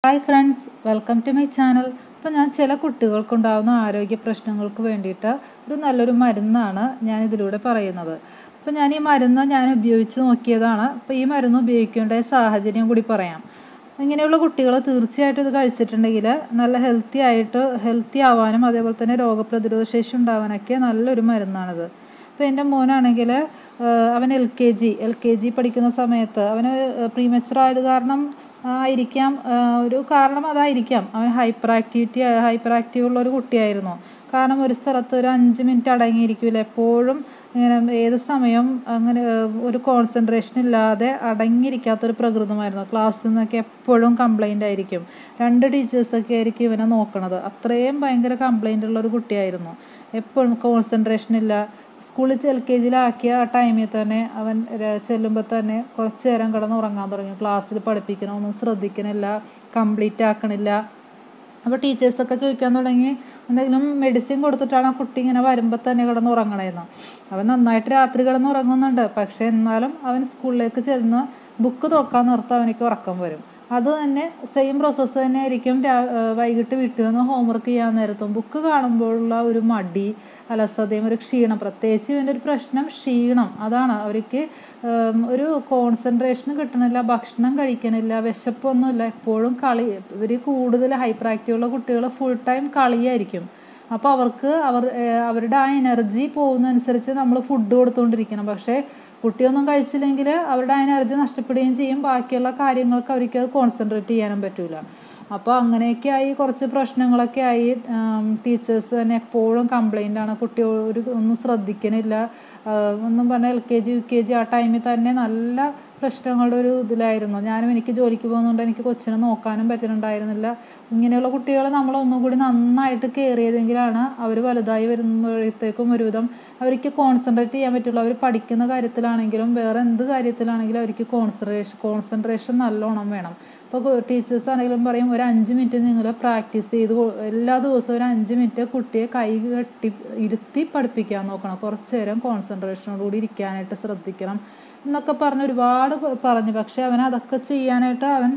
hi friends welcome to my channel അപ്പോൾ ഞാൻ ചില കുട്ടികൾക്കുണ്ടാകുന്ന ആരോഗ്യ പ്രശ്നങ്ങൾക്ക് വേണ്ടിയിട്ട് ഒരു നല്ലൊരു മരുന്നാണ് ഞാൻ ഇതിലൂടെ പറയുന്നത് അപ്പോൾ ഞാൻ ഈ മരുന്ന് ഞാൻ ഉപയോഗിച്ച് നോക്കിയതാണ് അപ്പോൾ ഈ മരുന്ന് ഉപയോഗിക്കേണ്ട സാഹചര്യം കൂടി പറയാം ഇങ്ങനെയുള്ള കുട്ടികൾ തീർച്ചയായിട്ടും ഇത് കഴിച്ചിട്ടുണ്ടെങ്കിൽ നല്ല ഹെൽത്തി ആയിട്ട് ഹെൽത്തി ആവാനും അതേപോലെ തന്നെ രോഗപ്രതിരോധ ശേഷി ഉണ്ടാവാനൊക്കെ നല്ലൊരു മരുന്നാണിത് ഇപ്പോൾ എൻ്റെ മോനാണെങ്കിൽ അവൻ L K G L K G പഠിക്കുന്ന സമയത്ത് അവന് പ്രീമച്ചുർ ആയത് കാരണം ആയിരിക്കാം ഒരു കാരണം അതായിരിക്കാം അവൻ ഹൈപ്പർ ആക്ടിവിറ്റി ഹൈപ്പർ ആക്റ്റീവ് ഉള്ള ഒരു കുട്ടിയായിരുന്നു കാരണം ഒരു സ്ഥലത്ത് ഒരു അഞ്ച് മിനിറ്റ് അടങ്ങിയിരിക്കില്ല എപ്പോഴും ഇങ്ങനെ ഏത് സമയം അങ്ങനെ ഒരു കോൺസെൻട്രേഷൻ ഇല്ലാതെ അടങ്ങിയിരിക്കാത്തൊരു പ്രകൃതമായിരുന്നു ക്ലാസ്സിൽ നിന്നൊക്കെ എപ്പോഴും കംപ്ലൈൻ്റ് ആയിരിക്കും രണ്ട് ടീച്ചേഴ്സൊക്കെ ആയിരിക്കും ഇവനെ നോക്കണത് അത്രയും ഭയങ്കര കംപ്ലൈൻ്റ് ഉള്ള ഒരു കുട്ടിയായിരുന്നു എപ്പോഴും കോൺസെൻട്രേഷൻ ഇല്ല സ്കൂളിൽ എൽ കെ ജിയിലാക്കിയ ആ ടൈമിൽ തന്നെ അവൻ ചെല്ലുമ്പോൾ തന്നെ കുറച്ച് നേരം കിടന്ന് ഉറങ്ങാൻ തുടങ്ങി ക്ലാസ്സിൽ പഠിപ്പിക്കണം ഒന്നും ശ്രദ്ധിക്കണില്ല കംപ്ലീറ്റ് ആക്കണില്ല അപ്പോൾ ടീച്ചേഴ്സൊക്കെ ചോദിക്കാൻ തുടങ്ങി എന്തെങ്കിലും മെഡിസിൻ കൊടുത്തിട്ടാണ് ആ കുട്ടി ഇങ്ങനെ വരുമ്പോൾ തന്നെ കിടന്ന് ഉറങ്ങണേന്ന് അവൻ നന്നായിട്ട് രാത്രി കിടന്ന് ഉറങ്ങുന്നുണ്ട് പക്ഷേ എന്നാലും അവൻ സ്കൂളിലേക്ക് ചെന്ന് ബുക്ക് തുറക്കാൻ നിർത്താൻ അവനിക്ക് ഉറക്കം വരും അത് തന്നെ സെയിം പ്രോസസ്സ് തന്നെ ആയിരിക്കും വൈകിട്ട് വീട്ടിൽ നിന്ന് ഹോംവർക്ക് ചെയ്യാൻ നേരത്തും ബുക്ക് കാണുമ്പോഴുള്ള ഒരു മടി അലസതയും ഒരു ക്ഷീണം പ്രത്യേകിച്ച് ഇവൻ്റെ ഒരു പ്രശ്നം ക്ഷീണം അതാണ് അവർക്ക് ഒരു കോൺസെൻട്രേഷൻ കിട്ടണില്ല ഭക്ഷണം കഴിക്കണില്ല വിശപ്പൊന്നുമില്ല എപ്പോഴും കളി ഇവർ കൂടുതൽ ഹൈപ്പർ ആക്റ്റീവുള്ള കുട്ടികൾ ഫുൾ ടൈം കളിയായിരിക്കും അപ്പോൾ അവർക്ക് അവർ അവരുടെ ആ എനർജി പോകുന്നതനുസരിച്ച് നമ്മൾ ഫുഡ് കൊടുത്തുകൊണ്ടിരിക്കണം പക്ഷേ കുട്ടിയൊന്നും കഴിച്ചില്ലെങ്കിൽ അവരുടെ ആ എനർജി നഷ്ടപ്പെടുകയും ചെയ്യും ബാക്കിയുള്ള കാര്യങ്ങൾക്ക് അവർക്ക് അത് കോൺസെൻട്രേറ്റ് ചെയ്യാനും പറ്റില്ല അപ്പോൾ അങ്ങനെയൊക്കെ ആയി കുറച്ച് പ്രശ്നങ്ങളൊക്കെ ആയി ടീച്ചേഴ്സ് തന്നെ എപ്പോഴും കംപ്ലൈൻ്റ് ആണ് കുട്ടി ഒരു ഒന്നും ശ്രദ്ധിക്കണില്ല ഒന്നും പറഞ്ഞാൽ L K G U K G ആ ടൈമിൽ തന്നെ നല്ല പ്രശ്നങ്ങളുടെ ഒരു ഇതിലായിരുന്നു ഞാനും എനിക്ക് ജോലിക്ക് പോകുന്നതുകൊണ്ട് എനിക്ക് കൊച്ചിനെ നോക്കാനും പറ്റുന്നുണ്ടായിരുന്നില്ല ഇങ്ങനെയുള്ള കുട്ടികളെ നമ്മൾ ഒന്നും കൂടി നന്നായിട്ട് കെയർ ചെയ്തെങ്കിലാണ് അവർ വലുതായി വരുമ്പോഴത്തേക്കും ഒരുവിധം അവർക്ക് കോൺസെൻട്രേറ്റ് ചെയ്യാൻ പറ്റുള്ളൂ അവർ പഠിക്കുന്ന കാര്യത്തിലാണെങ്കിലും വേറെ എന്ത് കാര്യത്തിലാണെങ്കിലും അവർക്ക് കോൺസെൻട്രേഷൻ കോൺസെൻട്രേഷൻ നല്ലോണം വേണം ഇപ്പോൾ ടീച്ചേഴ്സ് ആണെങ്കിലും പറയും ഒരു അഞ്ച് മിനിറ്റ് നിങ്ങൾ പ്രാക്ടീസ് ചെയ്ത് എല്ലാ ദിവസവും ഒരു അഞ്ച് മിനിറ്റ് കുട്ടിയെ കൈ കെട്ടി ഇരുത്തി പഠിപ്പിക്കാൻ നോക്കണം കുറച്ച് നേരം കോൺസെൻട്രേഷനോടുകൂടി ഇരിക്കാനായിട്ട് ശ്രദ്ധിക്കണം എന്നൊക്കെ പറഞ്ഞ് ഒരുപാട് പറഞ്ഞു പക്ഷെ അവൻ അതൊക്കെ ചെയ്യാനായിട്ട് അവൻ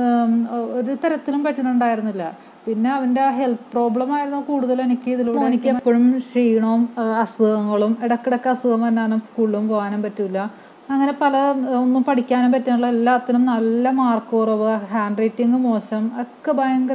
ഒരു തരത്തിലും പറ്റുന്നുണ്ടായിരുന്നില്ല പിന്നെ അവൻ്റെ ഹെൽത്ത് പ്രോബ്ലം ആയിരുന്നു കൂടുതലും എനിക്ക് ഇതിലൂടെ എനിക്ക് എപ്പോഴും ക്ഷീണവും അസുഖങ്ങളും ഇടക്കിടക്ക് അസുഖം വന്നാലും സ്കൂളിലും പോകാനും പറ്റില്ല അങ്ങനെ പല ഒന്നും പഠിക്കാനും പറ്റുന്നില്ല എല്ലാത്തിനും നല്ല മാർക്ക് കുറവ് ഹാൻഡ് റൈറ്റിംഗ് മോശം ഒക്കെ ഭയങ്കര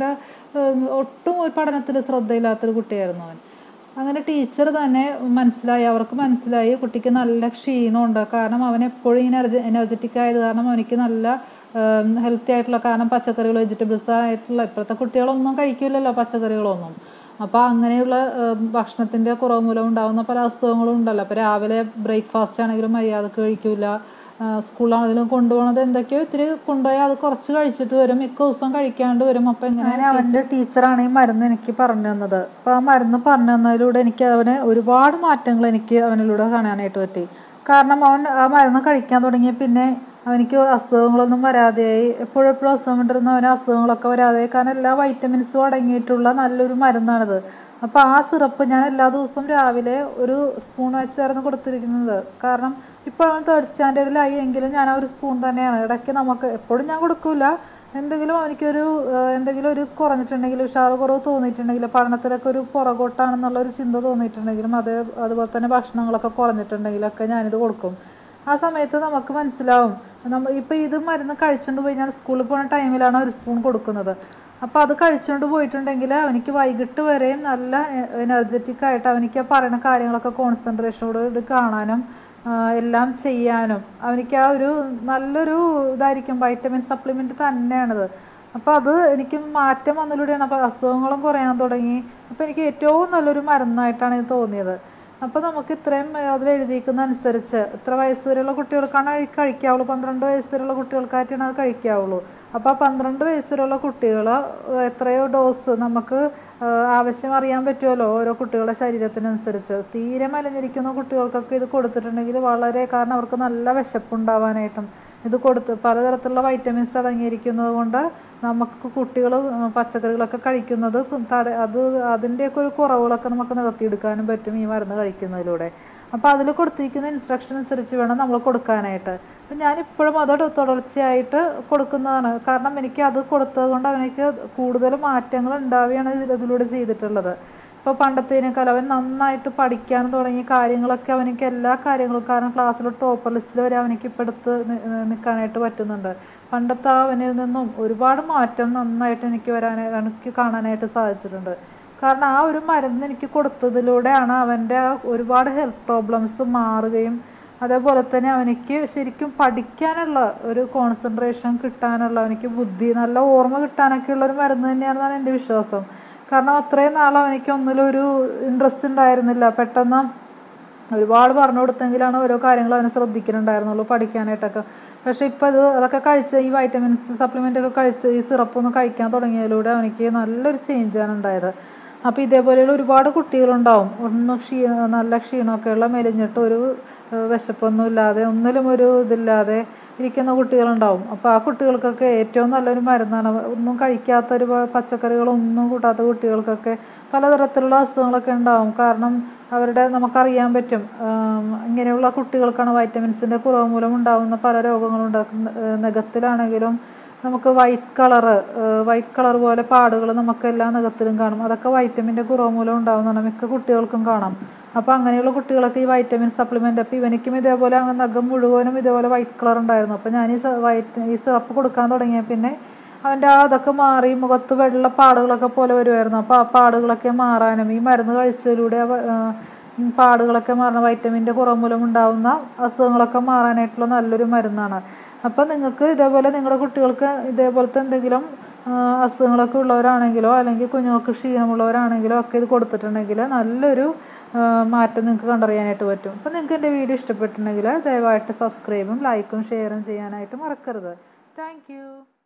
ഒട്ടും ഒരു പഠനത്തിൽ ശ്രദ്ധയില്ലാത്തൊരു കുട്ടിയായിരുന്നു അവൻ അങ്ങനെ ടീച്ചർ തന്നെ മനസ്സിലായി അവർക്ക് മനസ്സിലായി കുട്ടിക്ക് നല്ല ക്ഷീണമുണ്ട് കാരണം അവൻ എപ്പോഴും എനർജി എനർജറ്റിക് ആയത് കാരണം അവനിക്ക് നല്ല ഹെൽത്തി ആയിട്ടുള്ള കാരണം പച്ചക്കറികൾ വെജിറ്റബിൾസ് ആയിട്ടുള്ള ഇപ്പോഴത്തെ കുട്ടികളൊന്നും കഴിക്കില്ലല്ലോ പച്ചക്കറികളൊന്നും അപ്പോൾ അങ്ങനെയുള്ള ഭക്ഷണത്തിൻ്റെ കുറവ് മൂലം ഉണ്ടാകുന്ന പല അസുഖങ്ങളും ഉണ്ടല്ലോ അപ്പോൾ രാവിലെ ബ്രേക്ക്ഫാസ്റ്റ് ആണെങ്കിലും മര്യാദക്ക് കഴിക്കില്ല സ്കൂളാണെങ്കിലും കൊണ്ടുപോകണത് എന്തൊക്കെയോ ഇത്തിരി കൊണ്ടുപോയാൽ അത് കുറച്ച് കഴിച്ചിട്ട് വരും മിക്ക ദിവസം കഴിക്കാണ്ട് വരും അപ്പോൾ എങ്ങനെ അവൻ്റെ ടീച്ചറാണ് ഈ മരുന്ന് എനിക്ക് പറഞ്ഞു തന്നത് അപ്പോൾ ആ മരുന്ന് പറഞ്ഞു തന്നതിലൂടെ എനിക്ക് അവന് ഒരുപാട് മാറ്റങ്ങൾ എനിക്ക് അവനിലൂടെ കാണാനായിട്ട് പറ്റി കാരണം അവൻ ആ മരുന്ന് കഴിക്കാൻ തുടങ്ങിയ പിന്നെ അവനിക്ക് അസുഖങ്ങളൊന്നും വരാതെയായി എപ്പോഴും എപ്പോഴും അസുഖം കൊണ്ടിരുന്ന അവന് അസുഖങ്ങളൊക്കെ വരാതെയായി കാരണം എല്ലാ വൈറ്റമിൻസും അടങ്ങിയിട്ടുള്ള നല്ലൊരു മരുന്നാണിത് അപ്പോൾ ആ സിറപ്പ് ഞാൻ എല്ലാ ദിവസവും രാവിലെ ഒരു സ്പൂൺ വെച്ചായിരുന്നു കൊടുത്തിരിക്കുന്നത് കാരണം ഇപ്പോൾ അവൻ തേർഡ് സ്റ്റാൻഡേർഡിലായി എങ്കിലും ഞാൻ ആ ഒരു സ്പൂൺ തന്നെയാണ് ഇടയ്ക്ക് നമുക്ക് എപ്പോഴും ഞാൻ കൊടുക്കില്ല എന്തെങ്കിലും അവനിക്കൊരു എന്തെങ്കിലും ഒരു കുറഞ്ഞിട്ടുണ്ടെങ്കിൽ ഉഷാറ് കുറവ് തോന്നിയിട്ടുണ്ടെങ്കിൽ പഠനത്തിലൊക്കെ ഒരു പുറകോട്ടാണെന്നുള്ള ഒരു ചിന്ത തോന്നിയിട്ടുണ്ടെങ്കിലും അത് അതുപോലെ തന്നെ ഭക്ഷണങ്ങളൊക്കെ കുറഞ്ഞിട്ടുണ്ടെങ്കിലൊക്കെ ഞാനിത് കൊടുക്കും ആ സമയത്ത് നമുക്ക് മനസ്സിലാവും നമ്മൾ ഇപ്പോൾ ഇത് മരുന്ന് കഴിച്ചുകൊണ്ട് പോയി ഞാൻ സ്കൂളിൽ പോകുന്ന ടൈമിലാണ് ഒരു സ്പൂൺ കൊടുക്കുന്നത് അപ്പോൾ അത് കഴിച്ചുകൊണ്ട് പോയിട്ടുണ്ടെങ്കിൽ അവനിക്ക് വൈകിട്ട് വരെയും നല്ല എനർജറ്റിക് ആയിട്ട് അവനിക്ക് പറയുന്ന കാര്യങ്ങളൊക്കെ കോൺസെൻട്രേഷനോട് കാണാനും എല്ലാം ചെയ്യാനും അവനിക്ക് ആ ഒരു നല്ലൊരു ഇതായിരിക്കും വൈറ്റമിൻ സപ്ലിമെൻ്റ് തന്നെയാണിത് അപ്പോൾ അത് എനിക്ക് മാറ്റം വന്നതിലൂടെയാണ് അപ്പോൾ അസുഖങ്ങളും കുറയാൻ തുടങ്ങി അപ്പോൾ എനിക്ക് ഏറ്റവും നല്ലൊരു മരുന്നായിട്ടാണ് ഇത് തോന്നിയത് അപ്പോൾ നമുക്ക് ഇത്രയും അതിൽ എഴുതിയിരിക്കുന്ന അനുസരിച്ച് ഇത്ര വയസ്സ് വരെയുള്ള കുട്ടികൾക്കാണ് കഴിക്കാവുള്ളൂ പന്ത്രണ്ട് വയസ്സ് വരെയുള്ള കുട്ടികൾക്കായിട്ടാണ് അത് കഴിക്കാവുള്ളൂ അപ്പോൾ ആ പന്ത്രണ്ട് വയസ്സ് വരെയുള്ള കുട്ടികൾ എത്രയോ ഡോസ് നമുക്ക് ആവശ്യം അറിയാൻ പറ്റുമല്ലോ ഓരോ കുട്ടികളുടെ ശരീരത്തിനനുസരിച്ച് തീരെ മലിഞ്ഞിരിക്കുന്ന കുട്ടികൾക്കൊക്കെ ഇത് കൊടുത്തിട്ടുണ്ടെങ്കിൽ വളരെ കാരണം അവർക്ക് നല്ല വിശപ്പുണ്ടാവാനായിട്ടും ഇത് കൊടുത്ത് പലതരത്തിലുള്ള വൈറ്റമിൻസ് അടങ്ങിയിരിക്കുന്നത് കൊണ്ട് നമുക്ക് കുട്ടികൾ പച്ചക്കറികളൊക്കെ കഴിക്കുന്നത് തട അത് അതിൻ്റെയൊക്കെ ഒരു കുറവുകളൊക്കെ നമുക്ക് നികത്തിയെടുക്കാനും പറ്റും ഈ മരുന്ന് കഴിക്കുന്നതിലൂടെ അപ്പോൾ അതിൽ കൊടുത്തിരിക്കുന്ന ഇൻസ്ട്രക്ഷൻ അനുസരിച്ച് വേണം നമ്മൾ കൊടുക്കാനായിട്ട് അപ്പം ഞാനിപ്പോഴും അത് തുടർച്ചയായിട്ട് കൊടുക്കുന്നതാണ് കാരണം എനിക്ക് അത് കൊടുത്തത് കൊണ്ട് അവനിക്ക് കൂടുതൽ മാറ്റങ്ങൾ ഉണ്ടാവുകയാണ് ഇതിൽ ഇതിലൂടെ ചെയ്തിട്ടുള്ളത് ഇപ്പോൾ പണ്ടത്തേനേക്കാൾ അവൻ നന്നായിട്ട് പഠിക്കാൻ തുടങ്ങിയ കാര്യങ്ങളൊക്കെ അവനിക്ക് എല്ലാ കാര്യങ്ങളും കാരണം ക്ലാസ്സിൽ ടോപ്പർ ലിസ്റ്റിൽ വരെ അവനിക്ക് ഇപ്പോൾ എടുത്ത് നി- നിൽക്കാനായിട്ട് പറ്റുന്നുണ്ട് പണ്ടത്തെ ആ അവനിൽ നിന്നും ഒരുപാട് മാറ്റം നന്നായിട്ട് എനിക്ക് വരാൻ എനിക്ക് കാണാനായിട്ട് സാധിച്ചിട്ടുണ്ട് കാരണം ആ ഒരു മരുന്ന് എനിക്ക് കൊടുത്തതിലൂടെയാണ് അവൻ്റെ ആ ഒരുപാട് ഹെൽത്ത് പ്രോബ്ലംസ് മാറുകയും അതേപോലെ തന്നെ അവനിക്ക് ശരിക്കും പഠിക്കാനുള്ള ഒരു കോൺസെൻട്രേഷൻ കിട്ടാനുള്ള അവനിക്ക് ബുദ്ധി നല്ല ഓർമ്മ കിട്ടാനൊക്കെ ഉള്ള ഒരു മരുന്ന് തന്നെയാണെന്നാണ് എൻ്റെ വിശ്വാസം കാരണം അത്രയും നാൾ അവനിക്ക് ഒന്നിലും ഒരു ഇൻട്രസ്റ്റ് ഉണ്ടായിരുന്നില്ല പെട്ടെന്ന് ഒരുപാട് പറഞ്ഞു കൊടുത്തെങ്കിലാണ് ഓരോ കാര്യങ്ങൾ അവനെ ശ്രദ്ധിക്കുന്നുണ്ടായിരുന്നുള്ളൂ പഠിക്കാനായിട്ടൊക്കെ പക്ഷേ ഇപ്പോൾ ഇത് അതൊക്കെ കഴിച്ച് ഈ വൈറ്റമിൻസ് സപ്ലിമെൻ്റ് ഒക്കെ കഴിച്ച് ഈ സിറപ്പൊന്ന് കഴിക്കാൻ തുടങ്ങിയതിലൂടെ അവനിക്ക് നല്ലൊരു ചേഞ്ചാണ് ഉണ്ടായത് അപ്പോൾ ഇതേപോലെയുള്ള ഒരുപാട് കുട്ടികളുണ്ടാവും ഒന്ന് ക്ഷീണ നല്ല ക്ഷീണമൊക്കെയുള്ള മെലിഞ്ഞിട്ട് ഒരു ഏഹ്, വിശപ്പൊന്നും ഇല്ലാതെ ഒന്നിലും ഒരു ഇതില്ലാതെ ഇരിക്കുന്ന കുട്ടികളുണ്ടാവും അപ്പോൾ ആ കുട്ടികൾക്കൊക്കെ ഏറ്റവും നല്ലൊരു മരുന്നാണ് ഒന്നും കഴിക്കാത്തൊരു പ- പച്ചക്കറികളൊന്നും കൂട്ടാത്ത കുട്ടികൾക്കൊക്കെ പലതരത്തിലുള്ള അസുഖങ്ങളൊക്കെ ഉണ്ടാവും കാരണം അവരുടെ നമുക്കറിയാൻ പറ്റും ആം, ഇങ്ങനെയുള്ള കുട്ടികൾക്കാണ് വൈറ്റമിൻസിൻ്റെ കുറവ് മൂലം ഉണ്ടാകുന്ന പല രോഗങ്ങളും ഉണ്ടാക്കുന്ന ഏഹ്, നഖത്തിലാണെങ്കിലും നമുക്ക് വൈറ്റ് കളറ് വൈറ്റ് കളർ പോലെ പാടുകൾ നമുക്ക് എല്ലാ നഖത്തിലും കാണും അതൊക്കെ വൈറ്റമിൻ്റെ കുറവ് മൂലം ഉണ്ടാകുന്നതാണ് മിക്ക കുട്ടികൾക്കും കാണാം അപ്പോൾ അങ്ങനെയുള്ള കുട്ടികളൊക്കെ ഈ വൈറ്റമിൻ സപ്ലിമെൻ്റ് അപ്പോൾ ഇവനിക്കും ഇതേപോലെ അങ്ങ് നഖം മുഴുവനും ഇതേപോലെ വൈറ്റ് കളർ ഉണ്ടായിരുന്നു അപ്പോൾ ഞാൻ ഈ സ- വൈറ്റ് ഈ സിറപ്പ് കൊടുക്കാൻ തുടങ്ങിയ പിന്നെ അവൻ്റെ ആ അതൊക്കെ മാറി മുഖത്ത് വെള്ള പാടുകളൊക്കെ പോലെ വരുമായിരുന്നു അപ്പോൾ ആ പാടുകളൊക്കെ മാറാനും ഈ മരുന്ന് കഴിച്ചതിലൂടെ ആ വ- ആ, ഉം പാടുകളൊക്കെ മാറണം വൈറ്റമിൻ്റെ കുറവ് മൂലം ഉണ്ടാകുന്ന അസുഖങ്ങളൊക്കെ മാറാനായിട്ടുള്ള നല്ലൊരു മരുന്നാണ് അപ്പോൾ നിങ്ങൾക്ക് ഇതേപോലെ നിങ്ങളുടെ കുട്ടികൾക്ക് ഇതേപോലത്തെ എന്തെങ്കിലും ആ, അസുഖങ്ങളൊക്കെ ഉള്ളവരാണെങ്കിലോ അല്ലെങ്കിൽ കുഞ്ഞുങ്ങൾക്ക് ക്ഷീണമുള്ളവരാണെങ്കിലോ ഒക്കെ ഇത് കൊടുത്തിട്ടുണ്ടെങ്കിൽ നല്ലൊരു ആ, മാറ്റം നിങ്ങൾക്ക് കണ്ടറിയാനായിട്ട് പറ്റും അപ്പോൾ നിങ്ങൾക്ക് എൻ്റെ വീഡിയോ ഇഷ്ടപ്പെട്ടിട്ടുണ്ടെങ്കിൽ ദയവായിട്ട് സബ്സ്ക്രൈബും ലൈക്കും ഷെയറും ചെയ്യാനായിട്ട് മറക്കരുത് താങ്ക്